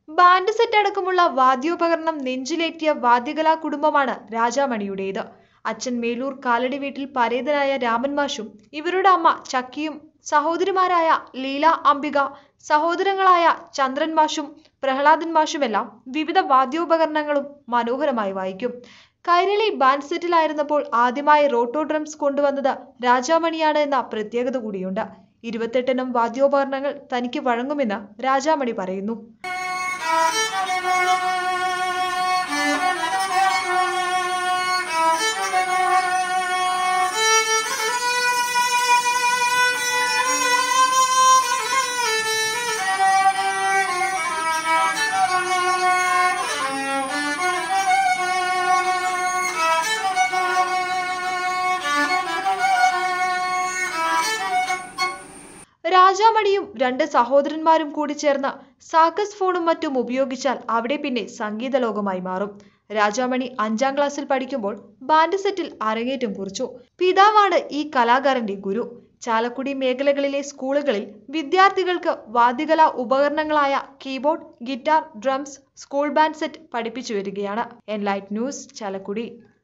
band set അടക്കമുള്ള വാദ്യോപകരണം നെഞ്ചിലേറ്റിയ വാദ്യകലാ കുടുംബമാണ് രാജാമണിയുടേത് അച്ഛൻ മേലൂർ കാലടി വീട്ടിൽ പരേതനായ രാമൻ മാഷും ഇവരുടെ അമ്മ ചക്കിയും സഹോദരിമാരായ ലീല അംബിക സഹോദരങ്ങളായ ചന്ദ്രൻ മാഷും പ്രഹ്ലാദൻ മാഷുമെല്ലാം വിവിധ വാദ്യോപകരണങ്ങളും മനോഹരമായി വായിക്കും കൈരളി ബാൻഡ് സെറ്റിലായിരുന്നപ്പോൾ ആദ്യമായി റോട്ടോ ഡ്രംസ് കൊണ്ടുവന്നത് രാജാമണിയാണ് എന്ന പ്രത്യേകത കൂടിയുണ്ട് ഇരുപത്തെട്ടിനം വാദ്യോപകരണങ്ങൾ തനിക്ക് വഴങ്ങുമെന്ന് രാജാമണി പറയുന്നു രാജാമണിയും രണ്ട് സഹോദരന്മാരും കൂടി ചേർന്ന് സാക്കസ് ഫോണും മറ്റും ഉപയോഗിച്ചാൽ അവിടെ പിന്നെ സംഗീത ലോകമായി മാറും രാജാമണി അഞ്ചാം ക്ലാസ്സിൽ പഠിക്കുമ്പോൾ ബാൻഡ് സെറ്റിൽ അരങ്ങേറ്റം കുറിച്ചു പിതാവാണ് ഈ കലാകാരന്റെ ഗുരു ചാലക്കുടി മേഖലകളിലെ സ്കൂളുകളിൽ വിദ്യാർത്ഥികൾക്ക് വാദ്യകലാ ഉപകരണങ്ങളായ keyboard guitar drums school band set പഠിപ്പിച്ചു വരികയാണ് എൻലൈറ്റ് ന്യൂസ് ചാലക്കുടി